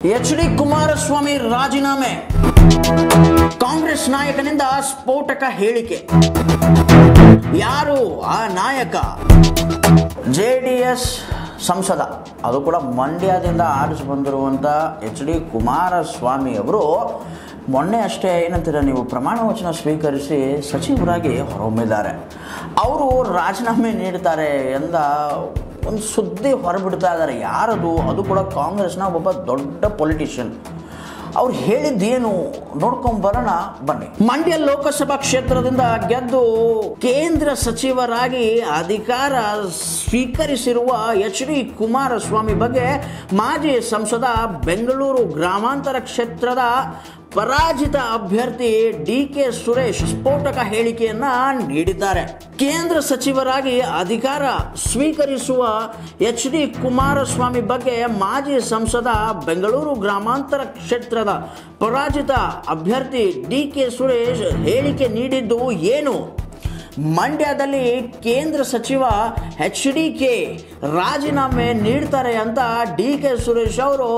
H D Kumaraswamy ರಾಜೀನಾಮೆ ಕಾಂಗ್ರೆಸ್ ನಾಯಕನಿಂದ ಸ್ಫೋಟಕ ಹೇಳಿಕೆ ಯಾರು ಆ ನಾಯಕ ಜೆ ಡಿ ಎಸ್ ಸಂಸದ ಅದು ಕೂಡ ಮಂಡ್ಯದಿಂದ ಆರಿಸಿ ಬಂದಿರುವಂಥ ಎಚ್ ಡಿ ಕುಮಾರಸ್ವಾಮಿ ಅವರು ಮೊನ್ನೆ ಅಷ್ಟೇ ಏನಂತೀರ ನೀವು ಪ್ರಮಾಣ ವಚನ ಸ್ವೀಕರಿಸಿ ಸಚಿವರಾಗಿ ಹೊರಹೊಮ್ಮಿದ್ದಾರೆ ಅವರು ರಾಜೀನಾಮೆ ನೀಡ್ತಾರೆ ಎಂದ ಒಂದು ಸುದ್ದಿ ಹೊರಬಿಡ್ತಾ ಇದ್ದಾರೆ ಯಾರದು ಅದು ಕೂಡ ಕಾಂಗ್ರೆಸ್ನ ಒಬ್ಬ ದೊಡ್ಡ ಪೊಲಿಟಿಷಿಯನ್ ಅವ್ರು ಹೇಳಿದ್ದೇನು ನೋಡ್ಕೊಂಡ್ ಬರೋಣ ಬನ್ನಿ ಮಂಡ್ಯ ಲೋಕಸಭಾ ಕ್ಷೇತ್ರದಿಂದ ಗೆದ್ದು ಕೇಂದ್ರ ಸಚಿವರಾಗಿ ಅಧಿಕಾರ ಸ್ವೀಕರಿಸಿರುವ ಎಚ್ ಡಿ ಕುಮಾರಸ್ವಾಮಿ ಬಗ್ಗೆ ಮಾಜಿ ಸಂಸದ ಬೆಂಗಳೂರು ಗ್ರಾಮಾಂತರ ಕ್ಷೇತ್ರದ ಪರಾಜಿತ ಅಭ್ಯರ್ಥಿ ಡಿ ಕೆ ಸುರೇಶ್ ಸ್ಫೋಟಕ ಹೇಳಿಕೆಯನ್ನ ನೀಡಿದ್ದಾರೆ ಕೇಂದ್ರ ಸಚಿವರಾಗಿ ಅಧಿಕಾರ ಸ್ವೀಕರಿಸುವ ಎಚ್ ಡಿ ಕುಮಾರಸ್ವಾಮಿ ಬಗ್ಗೆ ಮಾಜಿ ಸಂಸದ ಬೆಂಗಳೂರು ಗ್ರಾಮಾಂತರ ಕ್ಷೇತ್ರದ ಪರಾಜಿತ ಅಭ್ಯರ್ಥಿ ಡಿ ಕೆ ಸುರೇಶ್ ಹೇಳಿಕೆ ನೀಡಿದ್ದು ಏನು ಮಂಡ್ಯದಲ್ಲಿ ಕೇಂದ್ರ ಸಚಿವ ಎಚ್ ಡಿ ಕೆ ರಾಜೀನಾಮೆ ನೀಡ್ತಾರೆ ಅಂತ ಡಿ ಕೆ ಸುರೇಶ್ ಅವರು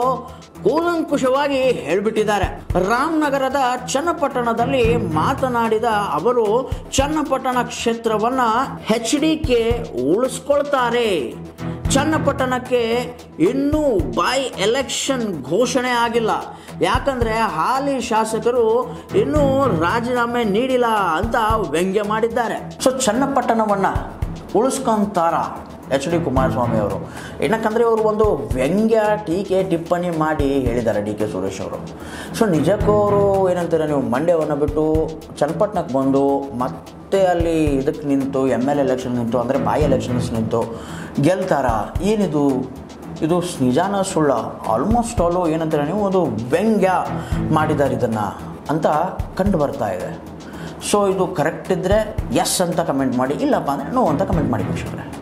ಕೂಲಂಕುಷವಾಗಿ ಹೇಳಿಬಿಟ್ಟಿದ್ದಾರೆ ರಾಮನಗರದ ಚನ್ನಪಟ್ಟಣದಲ್ಲಿ ಮಾತನಾಡಿದ ಅವರು ಚನ್ನಪಟ್ಟಣ ಕ್ಷೇತ್ರವನ್ನ ಎಚ್ ಡಿ ಕೆ ಉಳಿಸ್ಕೊಳ್ತಾರೆ ಚನ್ನಪಟ್ಟಣಕ್ಕೆ ಇನ್ನೂ ಬೈ ಎಲೆಕ್ಷನ್ ಘೋಷಣೆ ಆಗಿಲ್ಲ ಯಾಕಂದ್ರೆ ಹಾಲಿ ಶಾಸಕರು ಇನ್ನೂ ರಾಜೀನಾಮೆ ನೀಡಿಲ್ಲ ಅಂತ ವ್ಯಂಗ್ಯ ಮಾಡಿದ್ದಾರೆ ಸೊ ಚನ್ನಪಟ್ಟಣವನ್ನ ಉಳಿಸ್ಕೊಂತಾರ ಎಚ್ ಡಿ ಕುಮಾರಸ್ವಾಮಿ ಅವರು ಏನಕ್ಕಂದರೆ ಅವರು ಒಂದು ವ್ಯಂಗ್ಯ ಟೀಕೆ ಟಿಪ್ಪಣಿ ಮಾಡಿ ಹೇಳಿದ್ದಾರೆ ಡಿ ಕೆ ಸುರೇಶ್ ಅವರು ಸೊ ನಿಜಕ್ಕೂ ಅವರು ಏನಂತಾರೆ ನೀವು ಮಂಡ್ಯವನ್ನು ಬಿಟ್ಟು ಚನ್ನಪಟ್ಟಣಕ್ಕೆ ಬಂದು ಮತ್ತೆ ಅಲ್ಲಿ ಇದಕ್ಕೆ ನಿಂತು ಎಮ್ ಎಲ್ ಎಲೆಕ್ಷನ್ ನಿಂತು ಅಂದರೆ ಬಾಯಿ ಎಲೆಕ್ಷನ್ಸ್ ನಿಂತು ಗೆಲ್ತಾರ ಏನಿದು ಇದು ನಿಜಾನ ಸುಳ್ಳ ಆಲ್ಮೋಸ್ಟ್ ಆಲು ಏನಂತಾರೆ ನೀವು ಒಂದು ವ್ಯಂಗ್ಯ ಮಾಡಿದ್ದಾರೆ ಇದನ್ನು ಅಂತ ಕಂಡು ಬರ್ತಾ ಇದೆ ಸೊ ಇದು ಕರೆಕ್ಟ್ ಇದ್ದರೆ ಎಸ್ ಅಂತ ಕಮೆಂಟ್ ಮಾಡಿ ಇಲ್ಲಪ್ಪ ಅಂದರೆ ನೋ ಅಂತ ಕಮೆಂಟ್ ಮಾಡಿ ವೀಕ್ಷಕರೇ